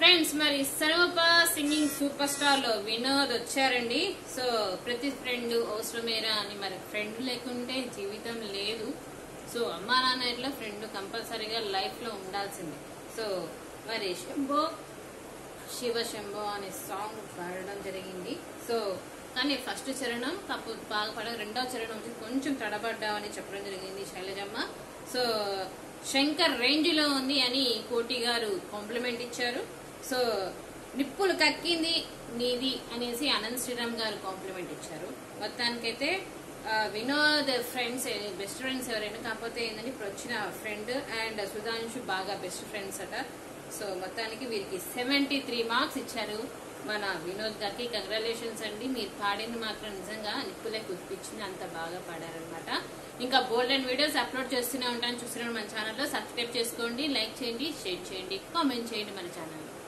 friends మరి సర్వప singing super star లో వినోద్ వచ్చారండి సో ప్రతి ఫ్రెండ్ అవసరమేరా అని మరి ఫ్రెండ్ లేకుంటే జీవితం లేదు సో అమ్మా నాన్న ఇట్లా ఫ్రెండ్ కంపల్సరీగా లైఫ్ లో ఉండాల్సిందే సో మరి శంభో శివ శంభో అనే సాంగ్ పాడడం జరిగింది సో కానీ ఫస్ట్ చరణం తప్పు బాగా పడ రెండవ చరణం వచ్చి కొంచెం తడబడ్డామని చెప్పడం జరిగింది శైలజమ్మ సో శంకర్ రేంజ్ లో ఉంది అని కోటి గారు కాంప్లిమెంట్ ఇచ్చారు సో నిప్పులు కక్కింది నీది అనేసి అనంత్ శ్రీరామ్ గారు కాంప్లిమెంట్ ఇచ్చారు మొత్తానికైతే ఆ, వినోద్ ఫ్రెండ్స్ బెస్ట్ ఫ్రెండ్స్ ఎవరైనా కాకపోతే ఏంటంటే ఇప్పుడు వచ్చిన ఫ్రెండ్ అండ్ సుధాంశు బాగా బెస్ట్ ఫ్రెండ్స్ అట సో మొత్తానికి వీరికి సెవెంటీ త్రీ మార్క్స్ ఇచ్చారు మన వినోద్ గారికి కంగ్రాచులేషన్స్ అండి మీరు పాడింది మాత్రం నిజంగా నిప్పులే కుదిపించింది అంత బాగా పాడారనమాట ఇంకా బోల్డ్ అండ్ వీడియోస్ అప్లోడ్ చేస్తూనే ఉంటాను చూస్తున్నాను మన ఛానల్లో సబ్స్క్రైబ్ చేసుకోండి లైక్ చేయండి షేర్ చేయండి కామెంట్ చేయండి మన ఛానల్లో